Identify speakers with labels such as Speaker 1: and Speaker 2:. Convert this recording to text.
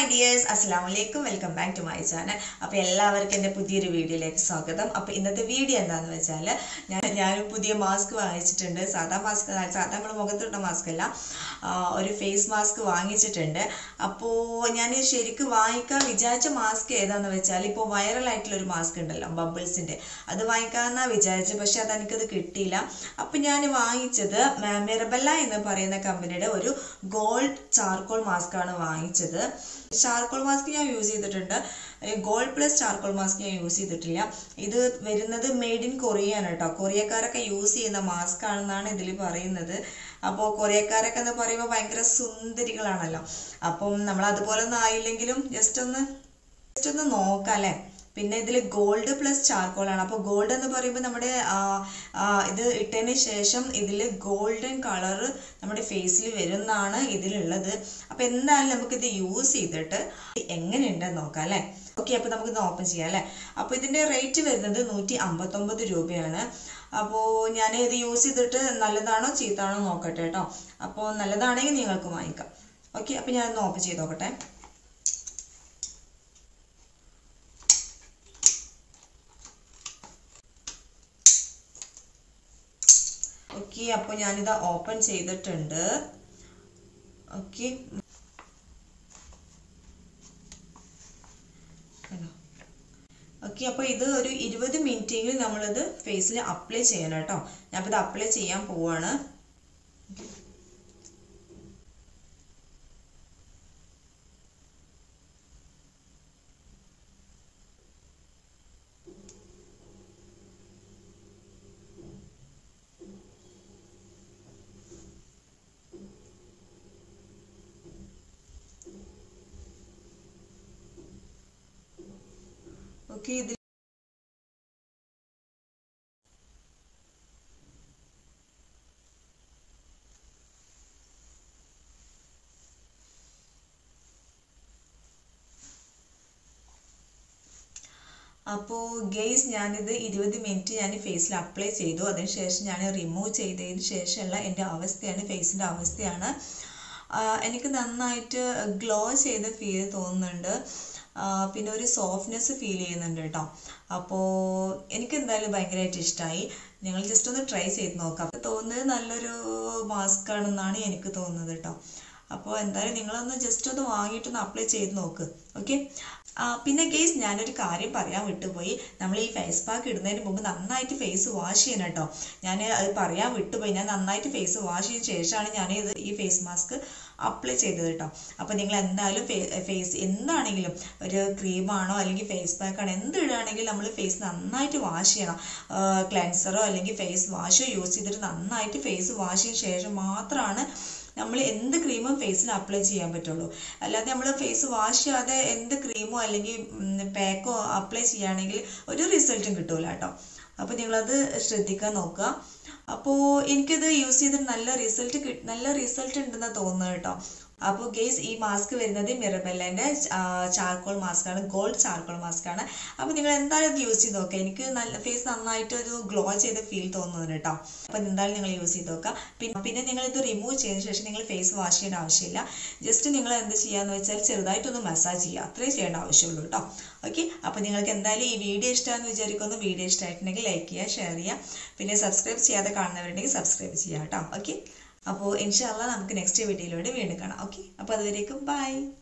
Speaker 1: dears അസ്സാം വലൈക്കും welcome back to my channel അപ്പോൾ എല്ലാവർക്കും എൻ്റെ പുതിയൊരു വീഡിയോയിലേക്ക് സ്വാഗതം അപ്പോൾ ഇന്നത്തെ വീഡിയോ എന്താണെന്ന് വെച്ചാൽ ഞാൻ ഞാൻ പുതിയ മാസ്ക് വാങ്ങിച്ചിട്ടുണ്ട് സാധാ മാസ്ക് സാധാ നമ്മൾ മുഖത്തിട്ട മാസ്ക് അല്ല ആ, ഒരു ഫേസ് മാസ്ക് വാങ്ങിച്ചിട്ടുണ്ട് അപ്പോൾ ഞാൻ ശരിക്കും വാങ്ങിക്കാൻ വിചാരിച്ച മാസ്ക് ഏതാന്ന് വെച്ചാൽ ഇപ്പോൾ വൈറലായിട്ടുള്ള ഒരു മാസ്ക് ഉണ്ടല്ലോ ബബിൾസിൻ്റെ അത് വാങ്ങിക്കാമെന്നാണ് വിചാരിച്ചത് പക്ഷെ അത് എനിക്കത് കിട്ടിയില്ല അപ്പം ഞാൻ വാങ്ങിച്ചത് മെ- മിറബല്ല എന്ന് പറയുന്ന കമ്പനിയുടെ ഒരു ഗോൾഡ് ചാർക്കോൾ മാസ്ക് ആണ് വാങ്ങിച്ചത് ചാർക്കോൾ മാസ്ക് ഞാൻ യൂസ് ചെയ്തിട്ടുണ്ട് ഗോൾഡ് പ്ലസ് ചാർക്കോൾ മാസ്ക് ഞാൻ യൂസ് ചെയ്തിട്ടില്ല ഇത് വരുന്നത് മെയ്ഡ് ഇൻ കൊറിയ ആണ് കേട്ടോ കൊറിയക്കാരൊക്കെ യൂസ് ചെയ്യുന്ന മാസ്ക് ആണെന്നാണ് ഇതിൽ പറയുന്നത് അപ്പോൾ കൊറിയക്കാരൊക്കെ എന്ന് പറയുമ്പോൾ ഭയങ്കര സുന്ദരികളാണല്ലോ അപ്പം നമ്മൾ അതുപോലെ ഒന്നും ആയില്ലെങ്കിലും ജസ്റ്റ് ഒന്ന് ജസ്റ്റ് ഒന്ന് നോക്കാം അല്ലേ പിന്നെ ഇതിൽ ഗോൾഡ് പ്ലസ് ചാർക്കോൾ ആണ് അപ്പോൾ ഗോൾഡ് എന്ന് പറയുമ്പോൾ നമ്മുടെ ആ, ആ, ഇത് ഇട്ടതിന് ശേഷം ഇതിൽ ഗോൾഡൻ കളർ നമ്മുടെ ഫേസിൽ വരുന്നതാണ് ഇതിലുള്ളത് അപ്പോൾ എന്തായാലും നമുക്കിത് യൂസ് ചെയ്തിട്ട് എങ്ങനെയുണ്ടെന്ന് നോക്കാം അല്ലേ ഓക്കെ അപ്പോൾ നമുക്കിത് ഓപ്പൺ ചെയ്യാം അല്ലേ അപ്പോൾ ഇതിൻ്റെ റേറ്റ് വരുന്നത് നൂറ്റി അമ്പത്തൊമ്പത് രൂപയാണ് അപ്പോൾ ഞാൻ ഇത് യൂസ് ചെയ്തിട്ട് നല്ലതാണോ ചീത്താണോ നോക്കട്ടെ കേട്ടോ അപ്പോൾ നല്ലതാണെങ്കിൽ നിങ്ങൾക്ക് വാങ്ങിക്കാം ഓക്കെ അപ്പോൾ ഞാനൊന്ന് ഓപ്പൺ ചെയ്ത് നോക്കട്ടെ ഓക്കെ അപ്പോൾ ഞാനിത് ഓപ്പൺ ചെയ്തിട്ടുണ്ട് ഓക്കെ ഓക്കെ അപ്പോൾ ഇത് ഒരു ഇരുപത് മിനിറ്റെങ്കിലും നമ്മളിത് ഫേസിൽ അപ്ലൈ ചെയ്യണം കേട്ടോ ഞാനിപ്പോൾ ഇത് അപ്ലൈ ചെയ്യാൻ പോവാണ് ഓക്കെ ഇത് അപ്പോൾ ഗെയ്സ് ഞാനിത് ഇരുപത് മിനിറ്റ് ഞാൻ ഫേസിൽ അപ്ലൈ ചെയ്തു അതിനുശേഷം ഞാൻ റിമൂവ് ചെയ്തതിന് ശേഷമുള്ള എൻ്റെ അവസ്ഥയാണ് ഫേസിൻ്റെ അവസ്ഥയാണ് ആ, എനിക്ക് നന്നായിട്ട് ഗ്ലോ ചെയ്ത ഫീൽ തോന്നുന്നുണ്ട് ആ, പിന്നെ ഒരു സോഫ്റ്റ്നെസ് ഫീൽ ചെയ്യുന്നുണ്ട് കേട്ടോ അപ്പോൾ എനിക്ക് എന്തായാലും ഭയങ്കരമായിട്ട് ഇഷ്ടമായി നിങ്ങൾ ജസ്റ്റ് ഒന്ന് ട്രൈ ചെയ്ത് നോക്കാം അപ്പോൾ തോന്നുന്നത് നല്ലൊരു മാസ്ക് ആണെന്നാണ് എനിക്ക് തോന്നുന്നത് കേട്ടോ അപ്പോൾ എന്തായാലും നിങ്ങളൊന്ന് ജസ്റ്റ് ഒന്ന് വാങ്ങിയിട്ടൊന്ന് അപ്ലൈ ചെയ്ത് നോക്ക് ഓക്കെ പിന്നെ ഗെയ്സ് ഞാനൊരു കാര്യം പറയാൻ വിട്ടുപോയി നമ്മൾ ഈ ഫേസ് പാക്ക് ഇടുന്നതിന് മുമ്പ് നന്നായിട്ട് ഫേസ് വാഷ് ചെയ്യണം കേട്ടോ ഞാൻ അത് പറയാൻ വിട്ടുപോയി ഞാൻ നന്നായിട്ട് ഫേസ് വാഷ് ചെയ്ത ശേഷമാണ് ഞാൻ ഇത് ഈ ഫേസ് മാസ്ക് അപ്ലൈ ചെയ്തത് കേട്ടോ അപ്പോൾ നിങ്ങൾ എന്തായാലും ഫേസ് എന്താണെങ്കിലും ഒരു ക്രീമാണോ അല്ലെങ്കിൽ ഫേസ് പാക്കാണോ എന്ത് ഇടുകയാണെങ്കിലും നമ്മൾ ഫേസ് നന്നായിട്ട് വാഷ് ചെയ്യണം ക്ലെൻസറോ അല്ലെങ്കിൽ ഫേസ് വാഷോ യൂസ് ചെയ്തിട്ട് നന്നായിട്ട് ഫേസ് വാഷ് ചെയ്ത ശേഷം മാത്രമാണ് നമ്മൾ എന്ത് ക്രീമും ഫേസിൽ അപ്ലൈ ചെയ്യാൻ പറ്റുള്ളൂ അല്ലാതെ നമ്മൾ ഫേസ് വാഷ് ചെയ്യാതെ എന്ത് ക്രീമോ അല്ലെങ്കിൽ പാക്കോ അപ്ലൈ ചെയ്യുകയാണെങ്കിൽ ഒരു റിസൾട്ടും കിട്ടൂല കേട്ടോ അപ്പോൾ നിങ്ങളത് ശ്രദ്ധിക്കാൻ നോക്കുക അപ്പോൾ എനിക്കിത് യൂസ് ചെയ്തിട്ട് നല്ല റിസൾട്ട് കിട്ടി നല്ല റിസൾട്ട് ഉണ്ടെന്ന് തോന്നുന്നു കേട്ടോ അപ്പോൾ ഗെയ്സ് ഈ മാസ്ക് വരുന്നത് മിറബെല്ലേൻ്റെ ചാർക്കോൾ മാസ്ക് ആണ് ഗോൾഡ് ചാർക്കോൾ മാസ്ക് ആണ് അപ്പോൾ നിങ്ങൾ എന്തായാലും ഇത് യൂസ് ചെയ്ത് നോക്കുക എനിക്ക് നല്ല ഫേസ് നന്നായിട്ട് ഒരു ഗ്ലോ ചെയ്ത ഫീൽ തോന്നുന്നുണ്ട് കേട്ടോ അപ്പോൾ എന്തായാലും നിങ്ങൾ യൂസ് ചെയ്ത് നോക്കുക പിന്നെ പിന്നെ നിങ്ങൾ ഇത് റിമൂവ് ചെയ്തതിന് ശേഷം നിങ്ങൾ ഫേസ് വാഷ് ചെയ്യേണ്ട ആവശ്യമില്ല ജസ്റ്റ് നിങ്ങൾ എന്ത് ചെയ്യാന്ന് വെച്ചാൽ ചെറുതായിട്ടൊന്ന് മസാജ് ചെയ്യുക അത്രേ ചെയ്യേണ്ട ആവശ്യമുള്ളൂ കേട്ടോ ഓക്കെ അപ്പോൾ നിങ്ങൾക്ക് എന്തായാലും ഈ വീഡിയോ ഇഷ്ടമാണെന്ന് വിചാരിക്കുന്നു വീഡിയോ ഇഷ്ടമായിട്ടുണ്ടെങ്കിൽ ലൈക്ക് ചെയ്യുക ഷെയർ ചെയ്യുക പിന്നെ സബ്സ്ക്രൈബ് ചെയ്യാതെ കാണുന്നവരുണ്ടെങ്കിൽ സബ്സ്ക്രൈബ് ചെയ്യുക കേട്ടോ ഓക്കെ അപ്പോൾ ഇൻഷാല്ല നമുക്ക് നെക്സ്റ്റ് വീഡിയോയിലൂടെ വീണ്ടും കാണാം ഓക്കെ അപ്പോൾ അതുവരേക്കും ബൈ